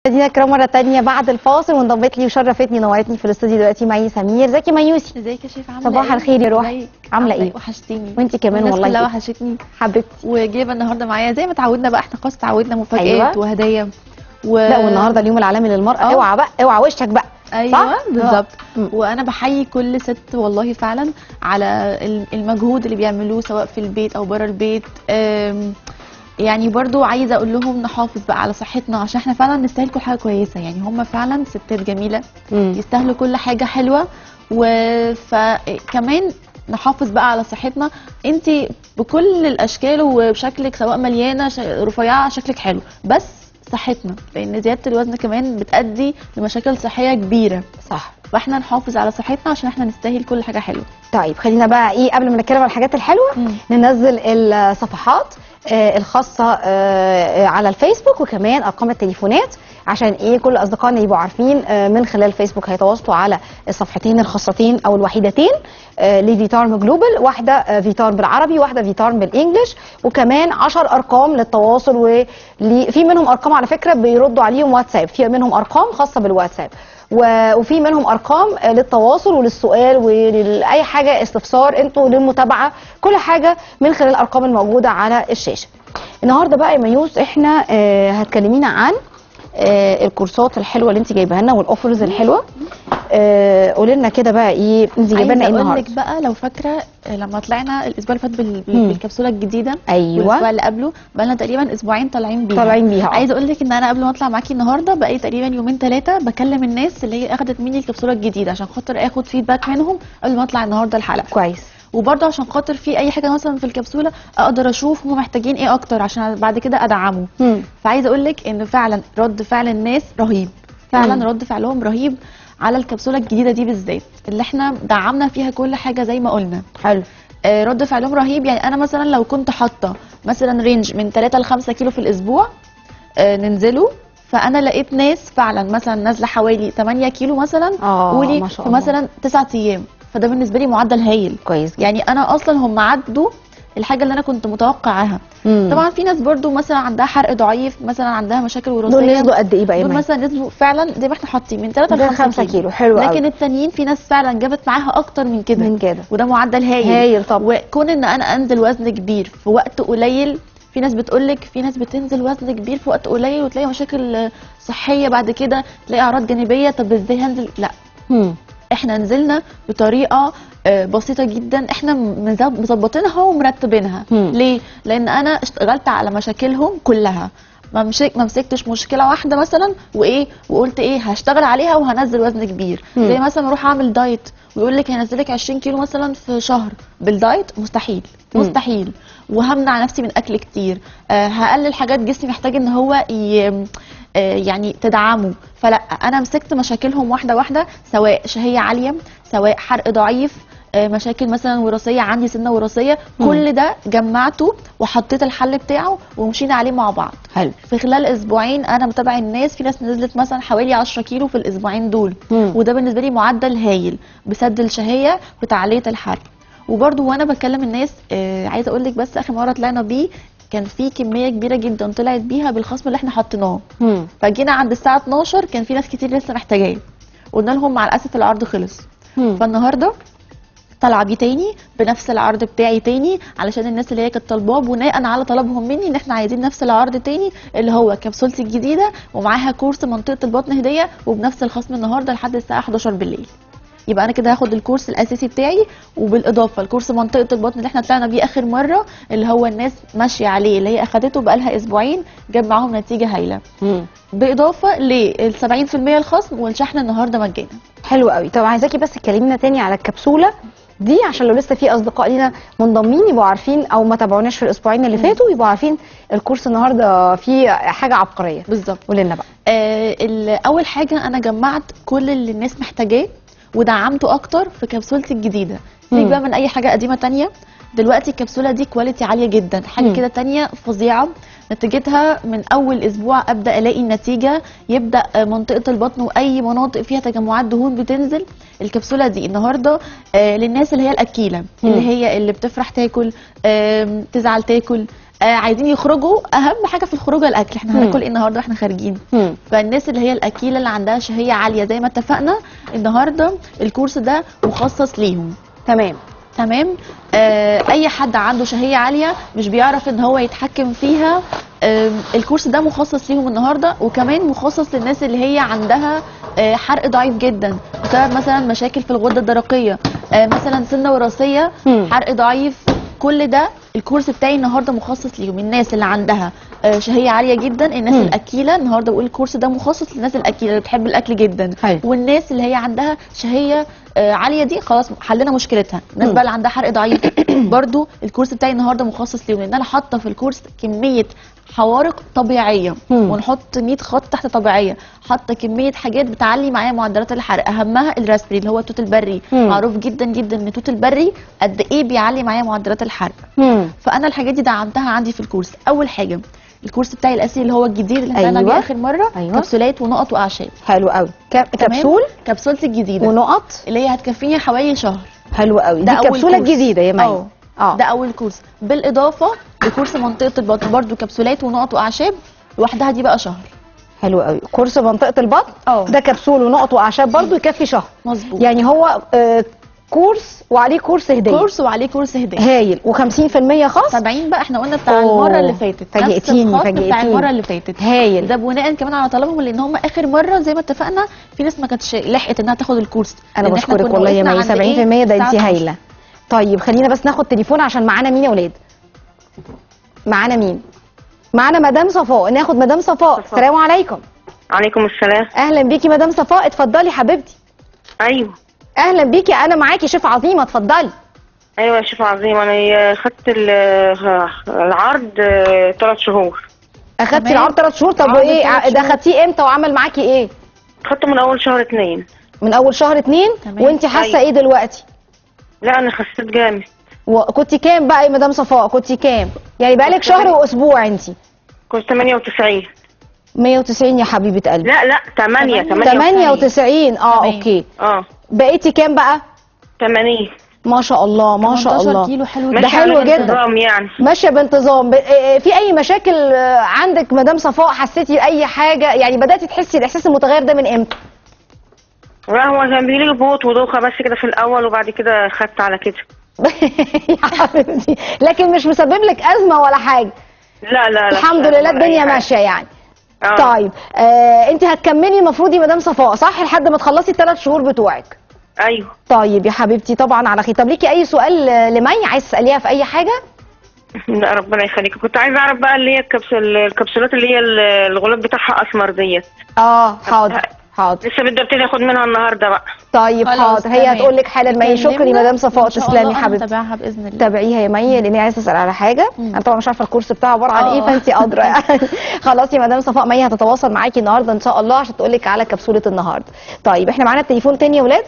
مشاهدينا الكرام مره تانية بعد الفاصل وانضمت لي وشرفتني ونورتني في الاستوديو دلوقتي معي سمير ازيك يا ميوسي ازيك يا شيف عامله صباح ايه؟ الخير يا روحي. ازيك؟ عاملة ايه؟ وحشتيني وانتي كمان والناس والله كلها جدا. وحشتني حبيبتي وجايبه النهارده معايا زي ما اتعودنا بقى احنا خلاص اتعودنا مفاجآت أيوة. وهدايا و... لا والنهارده اليوم العالمي للمراه اه. اوعى بقى اوعى وشك بقى ايوه صح؟ بالظبط مم. وانا بحيي كل ست والله فعلا على ال- المجهود اللي بيعملوه سواء في البيت او بره البيت أم، يعني برضو عايزه اقول لهم نحافظ بقى على صحتنا عشان احنا فعلا نستاهل كل حاجه كويسه يعني هم فعلا ستات جميله مم. يستاهلوا كل حاجه حلوه وكمان نحافظ بقى على صحتنا انت بكل الاشكال وبشكلك سواء مليانه ش- رفيعه شكلك حلو بس صحتنا لان زياده الوزن كمان بتؤدي لمشاكل صحيه كبيره صح فاحنا نحافظ على صحتنا عشان احنا نستاهل كل حاجه حلوه طيب خلينا بقى ايه قبل ما نتكلم عن الحاجات الحلوه مم. ننزل الصفحات آه، الخاصه آه، آه، على الفيسبوك وكمان ارقام التليفونات عشان ايه كل اصدقائنا يبقوا عارفين آه، من خلال الفيسبوك هيتواصلوا على الصفحتين الخاصتين او الوحيدتين آه، لفيتارم جلوبال واحده آه، فيتارم بالعربي واحده فيتارم بالانجلش وكمان 10 ارقام للتواصل وفي منهم ارقام على فكره بيردوا عليهم واتساب في منهم ارقام خاصه بالواتساب و- وفي منهم ارقام آه، للتواصل وللسؤال ولاي حاجه استفسار انتوا للمتابعه كل حاجه من خلال الارقام الموجوده على الشاشه النهارده بقى يا ميوس احنا آه، هتكلمينا عن آه، الكورسات الحلوه اللي انت جايباها لنا والاوفرز الحلوه آه، قولي لنا كده بقى ايه انت جايبه لنا عايزه ايه اقول لك النهارده بقى لو فاكره لما طلعنا الاسبوع اللي فات بال... بال- مم. بالكبسوله الجديده ايوه والاسبوع اللي قبله بقى لنا تقريبا اسبوعين طالعين بيها طالعين بيها آه. عايزه اقول لك ان انا قبل ما اطلع معاكي النهارده بقالي تقريبا يومين ثلاثه بكلم الناس اللي هي اخدت مني الكبسوله الجديده عشان خاطر اخد فيدباك منهم قبل ما اطلع النهارده الحلقه كويس وبرضه عشان خاطر في اي حاجه مثلا في الكبسوله اقدر اشوف هم محتاجين ايه اكتر عشان بعد كده ادعمه مم. فعايزه اقول لك ان فعلا رد فعل الناس رهيب فعلا مم. رد فعلهم رهيب على الكبسوله الجديده دي بالذات اللي احنا دعمنا فيها كل حاجه زي ما قلنا حلو آه، رد فعلهم رهيب يعني انا مثلا لو كنت حاطه مثلا رينج من 3 ل 5 كيلو في الاسبوع آه، ننزله فانا لقيت ناس فعلا مثلا نازله حوالي 8 كيلو مثلا اه قولي ما شاء في الله مثلا 9 ايام فده بالنسبه لي معدل هايل كويس جدا يعني انا اصلا هم عدوا الحاجه اللي انا كنت متوقعاها مم. طبعا في ناس برضو مثلا عندها حرق ضعيف مثلا عندها مشاكل دول وراثيه نزلوا قد ايه بقى يا دول مي؟ مثلا نزلوا فعلا زي ما احنا حاطين من 3 ل ده 5 5 كيلو, كيلو حلو لكن قوي التانيين في ناس فعلا جابت معاها اكتر من كده من كده وده معدل هايل هايل طبعا وكون ان انا انزل وزن كبير في وقت قليل في ناس بتقولك في ناس بتنزل وزن كبير في وقت قليل وتلاقي مشاكل آه، صحيه بعد كده تلاقي اعراض جانبيه طب ازاي هنزل لا مم. احنا نزلنا بطريقه آه، بسيطه جدا احنا مزب- مظبطينها ومرتبينها مم. ليه لان انا اشتغلت على مشاكلهم كلها ما مسك ما مسكتش مشكله واحده مثلا وايه وقلت ايه هشتغل عليها وهنزل وزن كبير مم. زي مثلا اروح اعمل دايت ويقول لك هنزلك 20 كيلو مثلا في شهر بالدايت مستحيل مم. مستحيل وهمنع نفسي من اكل كتير آه هقلل حاجات جسمي محتاج ان هو ي... آه، يعني تدعمه فلا انا مسكت مشاكلهم واحده واحده سواء شهيه عاليه سواء حرق ضعيف آه، مشاكل مثلا وراثيه عندي سنه وراثيه مم. كل ده جمعته وحطيت الحل بتاعه ومشينا عليه مع بعض حلو في خلال اسبوعين انا متابعه الناس في ناس نزلت مثلا حوالي 10 كيلو في الاسبوعين دول مم. وده بالنسبه لي معدل هايل بسد الشهيه بتعليه الحرق وبرده وانا بكلم الناس آه عايزه اقول لك بس اخر مره طلعنا بيه كان في كميه كبيره جدا طلعت بيها بالخصم اللي احنا حطيناه مم. فجينا عند الساعه 12 كان في ناس كتير لسه محتاجاه قلنا لهم مع الاسف العرض خلص مم. فالنهارده طالعه بيه تاني بنفس العرض بتاعي تاني علشان الناس اللي هي كانت طالباه بناء على طلبهم مني ان احنا عايزين نفس العرض تاني اللي هو كبسولتي الجديده ومعاها كورس منطقه البطن هديه وبنفس الخصم النهارده لحد الساعه 11 بالليل يبقى انا كده هاخد الكورس الاساسي بتاعي وبالاضافه لكورس منطقه البطن اللي احنا طلعنا بيه اخر مره اللي هو الناس ماشيه عليه اللي هي اخدته بقالها اسبوعين جاب معاهم نتيجه هايله مم. باضافه لل 70% الخصم والشحن النهارده مجانا حلو قوي طب عايزاكي بس تكلمينا تاني على الكبسوله دي عشان لو لسه في اصدقاء لينا منضمين يبقوا عارفين او ما تابعوناش في الاسبوعين اللي فاتوا يبقوا عارفين الكورس النهارده فيه حاجه عبقريه بالظبط قولي لنا بقى آه ال- اول حاجه انا جمعت كل اللي الناس محتاجاه ودعمته اكتر في كبسولتي الجديده سيبك مم. بقى من اي حاجه قديمه تانية دلوقتي الكبسوله دي كواليتي عاليه جدا حاجه مم. كده تانية فظيعه نتيجتها من اول اسبوع ابدا الاقي النتيجه يبدا آه، منطقه البطن واي مناطق فيها تجمعات دهون بتنزل الكبسوله دي النهارده آه، للناس اللي هي الاكيله مم. اللي هي اللي بتفرح تاكل آم، تزعل تاكل آه عايزين يخرجوا اهم حاجه في الخروجه الاكل احنا مم. هناكل ايه النهارده واحنا خارجين مم. فالناس اللي هي الاكيله اللي عندها شهيه عاليه زي ما اتفقنا النهارده الكورس ده مخصص ليهم تمام تمام آه اي حد عنده شهيه عاليه مش بيعرف ان هو يتحكم فيها آه الكورس ده مخصص ليهم النهارده وكمان مخصص للناس اللي هي عندها آه حرق ضعيف جدا بسبب مثلا مشاكل في الغده الدرقيه آه مثلا سنه وراثيه مم. حرق ضعيف كل ده الكورس بتاعي النهارده مخصص ليهم الناس اللي عندها آه، شهيه عاليه جدا الناس مم. الاكيله النهارده بقول الكورس ده مخصص للناس الاكيله اللي بتحب الاكل جدا حلو. والناس اللي هي عندها شهيه آه، عاليه دي خلاص حلنا مشكلتها الناس مم. بقى اللي عندها حرق ضعيف برضو الكورس بتاعي النهارده مخصص ليهم لان انا حاطه في الكورس كميه حوارق طبيعيه مم. ونحط 100 خط تحت طبيعيه حاطه كميه حاجات بتعلي معايا معدلات الحرق اهمها الراسبري اللي هو التوت البري مم. معروف جدا جدا ان التوت البري قد ايه بيعلي معايا معدلات الحرق مم. فانا الحاجات دي دعمتها عندي في الكورس اول حاجه الكورس بتاعي الاساسي اللي هو الجديد اللي هنتكلم أيوة. عليه اخر مره أيوة. كبسولات ونقط واعشاب حلو قوي ك- تمام؟ كبسول كبسولتي الجديده ونقط اللي هي هتكفيني حوالي شهر حلو قوي ده دي أول الكبسوله كورس. الجديده يا مي اه اه ده اول كورس بالاضافه لكورس منطقه البطن برضو كبسولات ونقط واعشاب لوحدها دي بقى شهر حلو قوي كورس منطقه البطن اه. ده كبسول ونقط واعشاب برضو يكفي شهر مظبوط يعني هو آه، كورس وعليه كورس هديه كورس وعليه كورس هديه هايل و50% خاص 70 بقى احنا قلنا بتاع أوه. المره اللي فاتت نفس فاجئتيني، الخط بتاع فاجئتيني. المره اللي فاتت هايل ده بناء كمان على طلبهم لان هم اخر مره زي ما اتفقنا في ناس ما كانتش لحقت انها تاخد الكورس انا لأن إحنا بشكرك كنا والله يا وقفنا مي عند إيه؟ 70% ده الساعة انت 12. هايله طيب خلينا بس ناخد تليفون عشان معانا مين يا ولاد معانا مين معانا مدام صفاء ناخد مدام صفاء صفاء. السلام عليكم عليكم السلام اهلا بيكي مدام صفاء اتفضلي حبيبتي ايوه اهلا بيكي انا معاكي شيف عظيمه اتفضلي ايوه يا شيف عظيم انا خدت ال- العرض ثلاث شهور اخدتي تمام. العرض ثلاث شهور طب عرض وايه تلات ع- ده شهور. خدتيه امتى وعمل معاكي ايه خدته من اول شهر اتنين من اول شهر اتنين تمام. وانت حاسه أيوة. ايه دلوقتي لا انا خسيت جامد وكنت كام بقى يا مدام صفاء كنت كام يعني بقالك كنت شهر تمانية. واسبوع انت كنت 98 190 يا حبيبه قلبي لا لا 8 تمانية. 98 اه تمام. اوكي اه بقيتي كام بقى 80 ما شاء الله ما شاء 18 الله كيلو حلو ده جدا ماشي على حلو جدا. النظام يعني ماشيه بانتظام ب- آه، في اي مشاكل آه، عندك مدام صفاء حسيتي اي حاجه يعني بداتي تحسي الاحساس المتغير ده من امتى لا هو كان بيجيلي هبوط ودوخه بس كده في الاول وبعد كده خدت على كده يا حبيبتي لكن مش مسبب لك ازمه ولا حاجه لا لا لا الحمد ولا لله أي الدنيا حاجة. ماشيه يعني آه. طيب آه انت هتكملي المفروض يا مدام صفاء صح لحد ما تخلصي الثلاث شهور بتوعك ايوه طيب يا حبيبتي طبعا على خير طب ليكي اي سؤال آه، لمي عايز تساليها في اي حاجه لا ربنا يخليك كنت عايزه اعرف بقى اللي هي الكبسول الكبسولات اللي هي ال- الغلاف بتاعها اسمر ديت اه حاضر حاضر لسه بدي ابتدي اخد منها النهارده بقى طيب خلاص، حاضر هي تمام. هتقول لك حالا مي شكرا يا كلمنا مدام صفاء وإن شاء تسلمي الله أنا حبيبتي هتابعها باذن الله تابعيها يا مي لان هي عايزه تسال على حاجه مم. انا طبعا مش عارفه الكورس بتاعها عباره عن ايه آه. فانت ادرى يعني خلاص يا مدام صفاء مي هتتواصل معاكي النهارده ان شاء الله عشان تقول لك على كبسوله النهارده طيب احنا معانا التليفون تاني يا ولاد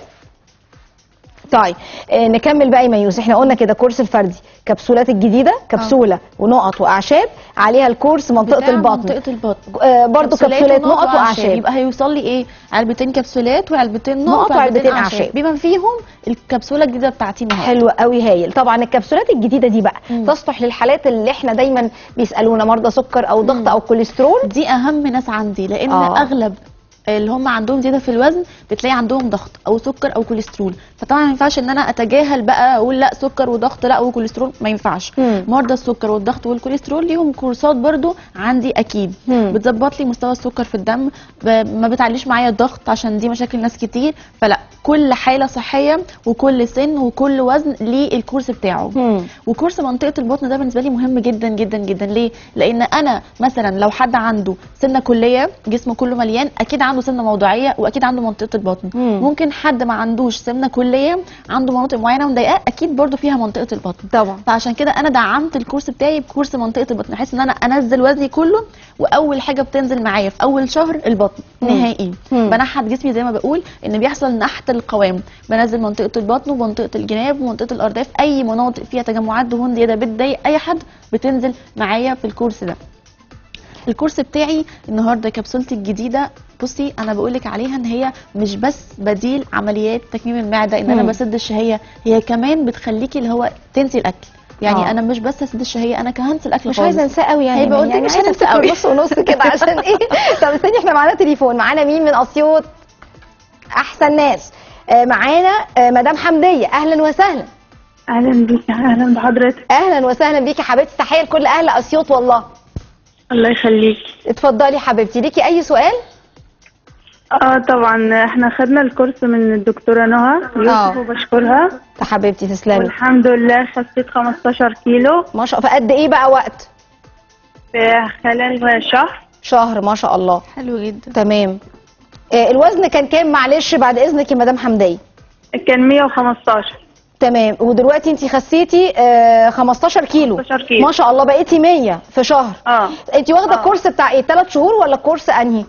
طيب آه نكمل بقى يا ميوس احنا قلنا كده كورس الفردي كبسولات الجديده كبسوله ونقط واعشاب عليها الكورس منطقه بتاع البطن منطقه البطن آه برضو كبسولات نقط واعشاب يبقى هيوصل لي ايه علبتين كبسولات وعلبتين نقط نقط وعلبتين أعشاب. بما فيهم الكبسوله الجديده بتاعتي النهارده حلو قوي هايل طبعا الكبسولات الجديده دي بقى مم. تصلح للحالات اللي احنا دايما بيسالونا مرضى سكر او ضغط او كوليسترول دي اهم ناس عندي لان آه. آه. اغلب اللي هم عندهم زياده في الوزن بتلاقي عندهم ضغط او سكر او كوليسترول فطبعا ما ينفعش ان انا اتجاهل بقى اقول لا سكر وضغط لا وكوليسترول ما ينفعش مم. مرضى السكر والضغط والكوليسترول ليهم كورسات برضو عندي اكيد مم. بتظبط لي مستوى السكر في الدم ب- ما بتعليش معايا الضغط عشان دي مشاكل ناس كتير فلا كل حاله صحيه وكل سن وكل وزن ليه الكورس بتاعه مم. وكورس منطقه البطن ده بالنسبه لي مهم جدا جدا جدا ليه لان انا مثلا لو حد عنده سنه كليه جسمه كله مليان اكيد عنده سنه موضعيه واكيد عنده منطقه البطن مم. ممكن حد ما عندوش سمنه كليه عنده مناطق معينه مضايقاه اكيد برضو فيها منطقه البطن طبعا فعشان كده انا دعمت الكورس بتاعي بكورس منطقه البطن بحيث ان انا انزل وزني كله واول حاجه بتنزل معايا في اول شهر البطن مم. نهائي مم. بنحت جسمي زي ما بقول ان بيحصل نحت القوام بنزل منطقه البطن ومنطقه الجناب ومنطقه الارداف اي مناطق فيها تجمعات دهون زياده بتضايق اي حد بتنزل معايا في الكورس ده الكورس بتاعي النهارده كبسولتي الجديده بصي انا بقول لك عليها ان هي مش بس بديل عمليات تكميم المعده ان انا مم. بسد الشهيه هي كمان بتخليكي اللي هو تنسي الاكل يعني آه. انا مش بس هسد الشهيه انا كمان هنسى الاكل مش خالص عايزه انساه قوي يعني هيبقى يعني قدامي مش عايزة هننسى أفتكر قوي. نص ونص كده عشان ايه طب استني احنا معانا تليفون معانا مين من اسيوط احسن ناس آه، معانا آه، مدام حمديه اهلا وسهلا اهلا بيك اهلا بحضرتك اهلا وسهلا بيكي حبيبتي تحيه لكل اهل اسيوط والله الله يخليك اتفضلي حبيبتي ليكي اي سؤال اه طبعا احنا خدنا الكورس من الدكتوره نهى آه. يوسف وبشكرها يا حبيبتي تسلمي والحمد لله خسيت 15 كيلو ما شاء الله فقد ايه بقى وقت في خلال شهر شهر ما شاء الله حلو جدا تمام آه، الوزن كان كام معلش بعد اذنك يا مدام حمديه كان 115 تمام ودلوقتي انت خسيتي آه 15 كيلو 15 كيلو. ما شاء الله بقيتي 100 في شهر اه انت واخده آه. الكورس بتاع ايه 3 شهور ولا الكورس انهي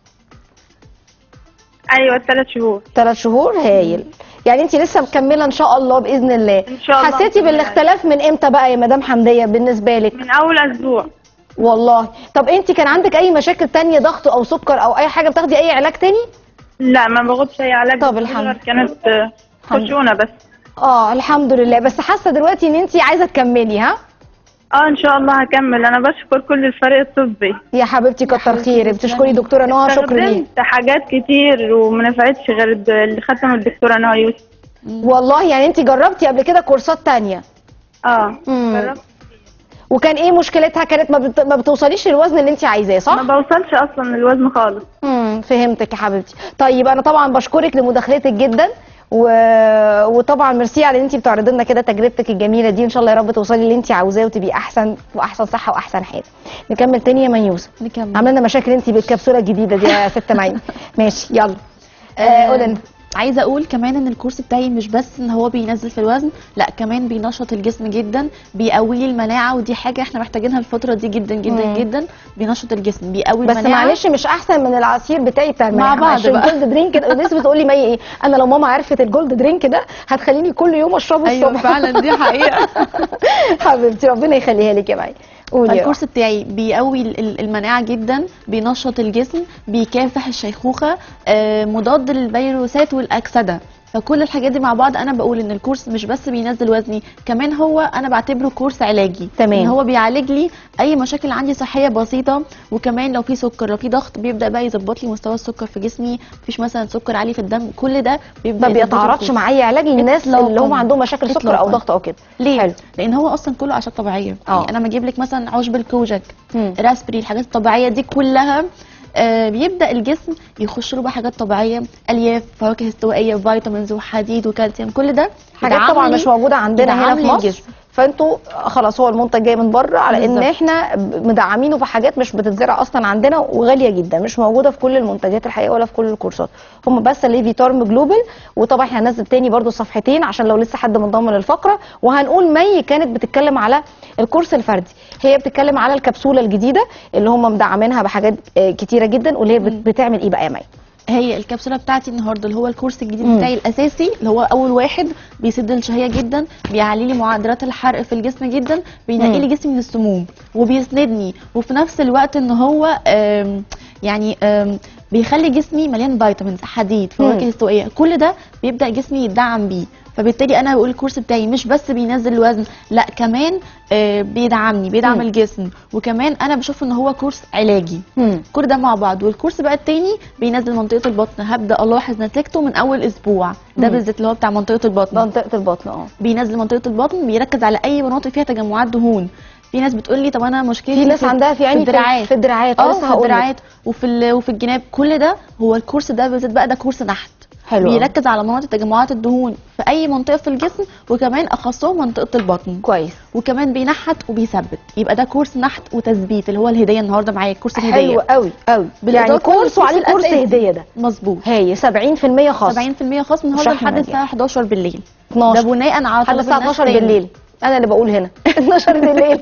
ايوه ثلاث شهور 3 شهور هايل يعني انت لسه مكمله ان شاء الله باذن الله إن شاء الله حسيتي مكملة. بالاختلاف من امتى بقى يا مدام حمديه بالنسبه لك من اول اسبوع والله طب انت كان عندك اي مشاكل تانية ضغط او سكر او اي حاجه بتاخدي اي علاج تاني لا ما باخدش اي علاج طب غير الحمد. كانت آه، الحمد. خشونه بس اه الحمد لله بس حاسه دلوقتي ان انت عايزه تكملي ها اه ان شاء الله هكمل انا بشكر كل الفريق الطبي يا حبيبتي كتر حبيبتي خيرك تسلمي. بتشكري دكتوره نهى شكرا ليك استخدمت حاجات كتير وما نفعتش غير الد- اللي خدتها من الدكتوره نهى يوسف والله يعني انت جربتي قبل كده كورسات تانية اه مم. جربت وكان ايه مشكلتها كانت ما, بت... ما بتوصليش للوزن اللي انت عايزاه صح ما بوصلش اصلا الوزن خالص امم فهمتك يا حبيبتي طيب انا طبعا بشكرك لمداخلتك جدا و... وطبعا ميرسي على ان انت بتعرضي لنا كده تجربتك الجميله دي ان شاء الله يا رب توصلي اللي انت عاوزاه وتبقي احسن واحسن صحه واحسن حال نكمل تاني يا من يوسف نكمل عامله لنا مشاكل انت بالكبسوله الجديده دي يا ست معين ماشي يلا آه آه، قول انت عايزه اقول كمان ان الكورس بتاعي مش بس ان هو بينزل في الوزن لا كمان بينشط الجسم جدا بيقوي لي المناعه ودي حاجه احنا محتاجينها الفتره دي جدا جدا مم. جدا بينشط الجسم بيقوي بس المناعه معلش مش احسن من العصير بتاعي بتاع مع المناعة. بعض عشان بقى. الجولد درينك ده الناس بتقول لي مي ايه انا لو ماما عرفت الجولد درينك ده هتخليني كل يوم اشربه ايوه الصبح فعلا دي حقيقه حبيبتي ربنا يخليها لك يا مي قولي يا الكورس بتاعي بيقوي ال- ال- المناعه جدا بينشط الجسم بيكافح الشيخوخه آه، مضاد للفيروسات والاكسده فكل الحاجات دي مع بعض انا بقول ان الكورس مش بس بينزل وزني كمان هو انا بعتبره كورس علاجي تمام. ان هو بيعالج لي اي مشاكل عندي صحيه بسيطه وكمان لو في سكر لو في ضغط بيبدا بقى يظبط لي مستوى السكر في جسمي مفيش مثلا سكر عالي في الدم كل ده بيبدا ما يظبطه بيتعارضش الكورس. مع اي علاج للناس إطلاقاً. اللي هم عندهم مشاكل سكر او إطلاقاً. ضغط او كده ليه؟ حلو لان هو اصلا كله اعشاب طبيعيه آه. يعني انا ما اجيب لك مثلا عشب الكوجك مم. راسبري الحاجات الطبيعيه دي كلها آه بيبدا الجسم يخش له بقى حاجات طبيعيه الياف فواكه استوائيه فيتامينز وحديد وكالسيوم كل ده حاجات يدعم طبعا لي- مش موجوده عندنا هنا يدعم في لي مصر الجسم. فانتوا خلاص هو المنتج جاي من بره على ان بالظبط. احنا مدعمينه بحاجات مش بتتزرع اصلا عندنا وغاليه جدا مش موجوده في كل المنتجات الحقيقه ولا في كل الكورسات هم بس اللي فيتارم جلوبال وطبعا احنا هننزل تاني برضو صفحتين عشان لو لسه حد منضم للفقره وهنقول مي كانت بتتكلم على الكورس الفردي هي بتتكلم على الكبسوله الجديده اللي هم مدعمينها بحاجات آه، كتيره جدا واللي هي بت- بتعمل ايه بقى يا مي هي الكبسوله بتاعتي النهارده اللي هو الكورس الجديد مم. بتاعي الاساسي اللي هو اول واحد بيسد الشهيه جدا بيعلي لي معدلات الحرق في الجسم جدا بينقي لي جسمي من السموم وبيسندني وفي نفس الوقت ان هو آم، يعني آم، بيخلي جسمي مليان فيتامينز حديد فواكه مم. استوائيه كل ده بيبدا جسمي يدعم بيه فبالتالي انا بقول الكورس بتاعي مش بس بينزل الوزن لا كمان آه، بيدعمني بيدعم مم. الجسم وكمان انا بشوف ان هو كورس علاجي مم. كل ده مع بعض والكورس بقى التاني بينزل منطقه البطن هبدا الاحظ نتيجته من اول اسبوع ده مم. بالذات اللي هو بتاع منطقه البطن منطقه البطن اه بينزل منطقه البطن بيركز على اي مناطق فيها تجمعات دهون في ناس بتقول لي طب انا مشكلتي في ناس عندها في عيني في الدراعات في الدراعات اه لسه في هقول لك. الدراعات وفي ال- وفي الجناب كل ده هو الكورس ده بالذات بقى ده كورس نحت حلو أوي. بيركز على مناطق تجمعات الدهون في اي منطقه في الجسم وكمان اخصهم منطقه البطن كويس وكمان بينحت وبيثبت يبقى ده كورس نحت وتثبيت اللي هو الهديه النهارده معايا كورس حلو الهديه قوي قوي يعني بالإضافة كورس للكورس وعليه كورس الأساسي. هديه ده مظبوط هاي 70% خاص 70% خاص من مش النهارده إحنا لحد مجاني. الساعه 11 بالليل 12 ده بناء على لحد طلب الساعه الناس 12 تاني. بالليل انا اللي بقول هنا 12 بالليل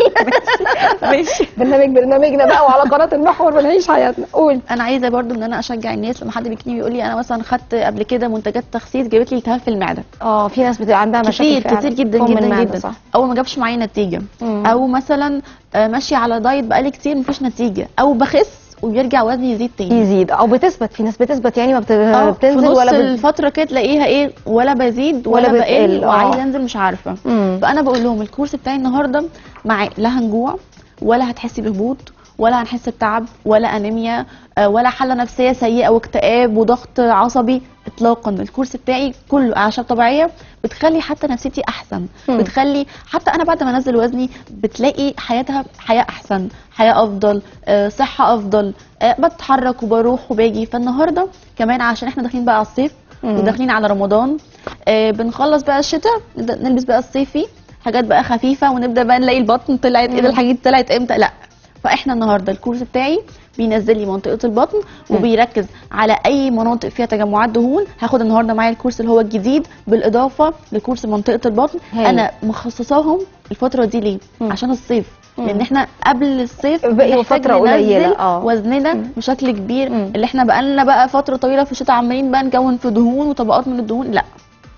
ماشي برنامج برنامجنا بقى وعلى قناه المحور بنعيش حياتنا قول انا عايزه برضو ان انا اشجع الناس لما حد بيكلمني يقول لي انا مثلا خدت قبل كده منتجات تخسيس جابت لي التهاب في المعده اه في ناس بتبقى عندها مشاكل كتير فعلا. كتير جدا فم جدا المعدة، جدا صح او ما جابش معايا نتيجه مم. او مثلا آه، ماشيه على دايت بقالي كتير مفيش نتيجه او بخس وبيرجع وزني يزيد تاني يزيد او بتثبت في ناس بتثبت يعني ما بت- اه في بتنزل نص ولا بت... الفتره كده تلاقيها ايه ولا بزيد ولا ولا, بتقل، بقل اه. وعايزه انزل مش عارفه مم. فانا بقول لهم الكورس بتاعي النهارده مع لا هنجوع ولا هتحسي بهبوط ولا هنحس بتعب ولا انيميا آه، ولا حاله نفسيه سيئه واكتئاب وضغط عصبي اطلاقا الكورس بتاعي كله اعشاب طبيعيه بتخلي حتى نفسيتي احسن مم. بتخلي حتى انا بعد ما انزل وزني بتلاقي حياتها حياه احسن حياه افضل آه، صحه افضل آه، بتحرك وبروح وباجي فالنهارده كمان عشان احنا داخلين بقى على الصيف مم. وداخلين على رمضان آه، بنخلص بقى الشتاء نبدأ نلبس بقى الصيفي حاجات بقى خفيفه ونبدا بقى نلاقي البطن طلعت ايه ده الحاجات دي طلعت امتى لا فاحنا النهارده الكورس بتاعي بينزل لي منطقه البطن وبيركز على اي مناطق فيها تجمعات دهون هاخد النهارده معايا الكورس اللي هو الجديد بالاضافه لكورس منطقه البطن هايل. انا مخصصاهم الفتره دي ليه مم. عشان الصيف مم. لان احنا قبل الصيف بقي بنحتاج فترة قليلة، ننزل اه. وزننا بشكل كبير مم. اللي احنا بقالنا بقى فتره طويله في الشتاء عمالين بقى نكون في دهون وطبقات من الدهون لا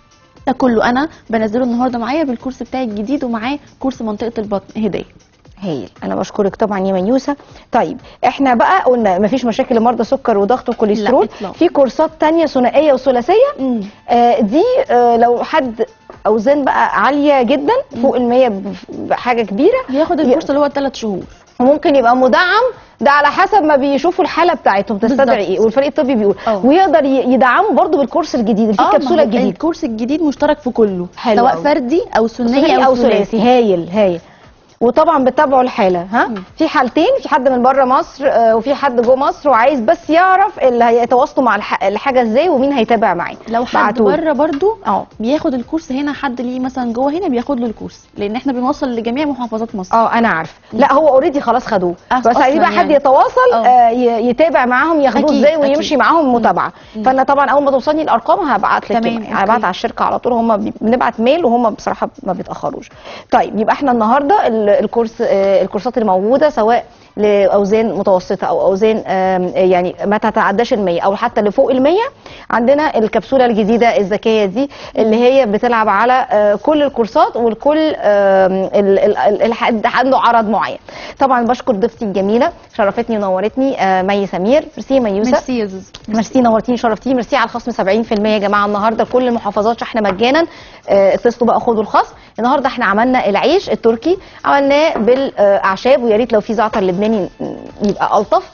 ده كله انا بنزله النهارده معايا بالكورس بتاعي الجديد ومعاه كورس منطقه البطن هديه هايل انا بشكرك طبعا يا منيوسه طيب احنا بقى قلنا مفيش مشاكل لمرضى سكر وضغط وكوليسترول لا، إطلاقاً. في كورسات تانية ثنائيه وثلاثيه آه دي آه لو حد اوزان بقى عاليه جدا فوق ال 100 بحاجه كبيره بياخد الكورس اللي هو ثلاث شهور وممكن يبقى مدعم ده على حسب ما بيشوفوا الحاله بتاعتهم تستدعي بالظبط. ايه والفريق الطبي بيقول اه. ويقدر ي- يدعمه برضو بالكورس الجديد اللي فيه آه، الكبسوله ما هو الجديده الكورس الجديد مشترك في كله حلو سواء أوي. فردي او ثنائي ثنائي او ثلاثي هايل هايل وطبعا بتتابعوا الحاله ها مم. في حالتين في حد من بره مصر آه، وفي حد جوه مصر وعايز بس يعرف اللي هيتواصلوا مع الح- الحاجه ازاي ومين هيتابع معاه لو حد بعتولي. بره برضو اه بياخد الكورس هنا حد ليه مثلا جوه هنا بياخد له الكورس لان احنا بنوصل لجميع محافظات مصر اه انا عارفه لا هو اوريدي خلاص خدوه أص- بس عايزين بقى أصلاً حد يعني. يتواصل اه. آه، ي- يتابع معاهم ياخدوه أكيد، ازاي ويمشي أكيد. معاهم متابعه فانا طبعا اول ما توصلني الارقام هبعت لك تمام، هبعت أوكي. على الشركه على طول هم بي- بنبعت ميل وهم بصراحه ما بيتاخروش طيب يبقى احنا النهارده ال- الكورس آه، الكورسات اللي موجوده سواء لاوزان متوسطه او اوزان آم، يعني ما تتعداش ال 100 او حتى اللي فوق ال 100 عندنا الكبسوله الجديده الذكيه دي اللي هي بتلعب على آه، كل الكورسات والكل آم، ال- ال- ال- الحد عنده عرض معين طبعا بشكر ضيفتي الجميله شرفتني ونورتني آه، مي سمير ميرسي ميوسه ميرسي يا زوزو ميرسي نورتيني شرفتيني ميرسي على الخصم 70% يا جماعه النهارده كل المحافظات احنا مجانا آه، اتصلوا بقى خدوا الخصم النهارده احنا عملنا العيش التركي عملناه بالاعشاب ويا ريت لو في زعتر لبناني يبقى الطف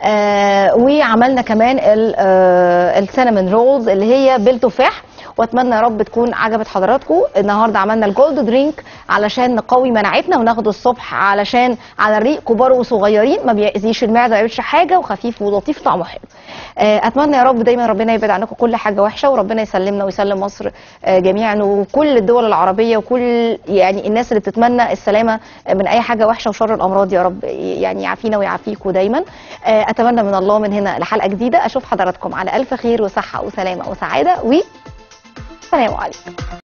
آه وعملنا كمان ال- آه السينامون رولز اللي هي بالتفاح واتمنى يا رب تكون عجبت حضراتكم النهارده عملنا الجولد درينك علشان نقوي مناعتنا وناخده الصبح علشان على الريق كبار وصغيرين ما بيأذيش المعده ما بيعملش حاجه وخفيف ولطيف طعمه حلو آه، اتمنى يا رب دايما ربنا يبعد عنكم كل حاجه وحشه وربنا يسلمنا ويسلم مصر آه، جميعا وكل الدول العربيه وكل يعني الناس اللي بتتمنى السلامه من اي حاجه وحشه وشر الامراض يا رب يعني يعافينا ويعافيكم دايما آه، اتمنى من الله من هنا لحلقه جديده اشوف حضراتكم على الف خير وصحه وسلامه وسعاده و سلام عليكم